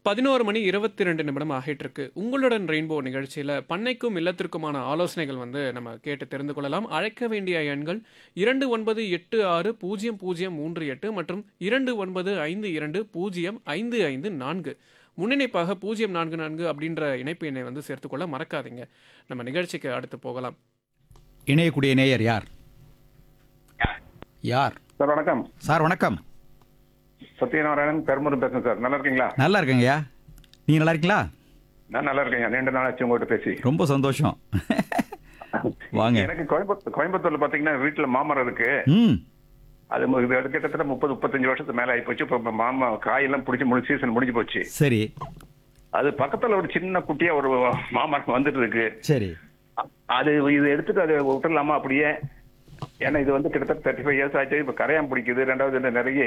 பதினோரு மணி இருபத்தி ரெண்டு நிமிடம் ஆகிட்டு இருக்கு உங்களுடன் ரெயின்போ நிகழ்ச்சியில் பண்ணைக்கும் இல்லத்திற்குமான ஆலோசனைகள் வந்து நம்ம கேட்டு தெரிந்து கொள்ளலாம் அழைக்க வேண்டிய எண்கள் இரண்டு ஒன்பது எட்டு ஆறு பூஜ்ஜியம் பூஜ்ஜியம் மூன்று எட்டு மற்றும் இரண்டு ஒன்பது ஐந்து இரண்டு பூஜ்ஜியம் ஐந்து ஐந்து நான்கு முன்னிணைப்பாக பூஜ்ஜியம் நான்கு நான்கு அப்படின்ற இணைப்பு எண்ணை வந்து சேர்த்துக்கொள்ள மறக்காதீங்க நம்ம நிகழ்ச்சிக்கு அடுத்து போகலாம் இணையக்கூடிய நேயர் யார் யார் சார் வணக்கம் சார் வணக்கம் சத்யநாராயணன் பெருமுரு பேசுறேன் சார் நல்லா இருக்கீங்களா நல்லா இருக்கேங்கய்யா நீங்க நல்லா இருக்கீங்களா நான் நல்லா இருக்கேன் நீண்ட நாள் ஆச்சு உங்கள்கிட்ட பேசி ரொம்ப சந்தோஷம் வாங்க எனக்கு கோயம்புத்தூர் கோயம்புத்தூர்ல பாத்தீங்கன்னா வீட்டுல மாமரம் இருக்கு ம் அது மு- இது கிட்டத்தட்ட முப்பது முப்பத்தஞ்சு வருஷத்துக்கு மேல ஆகி போச்சு இப்ப மாமா காயெல்லாம் பிடிச்சி முடிஞ்சு சீசன் முடிஞ்சு போச்சு சரி அது பக்கத்துல ஒரு சின்ன குட்டியா ஒரு மாமரம் வந்துட்டு இருக்கு சரி அ- அது இது எடுத்துட்டு அதை விட்டுடலாமா அப்படியே ஏன்னா இது வந்து கிட்டத்தட்ட தேர்ட்டி ஃபைவ் இயர்ஸ் ஆச்சு இப்ப கரையான் பிடிக்குது ரெண்டாவது இந்த நிறைய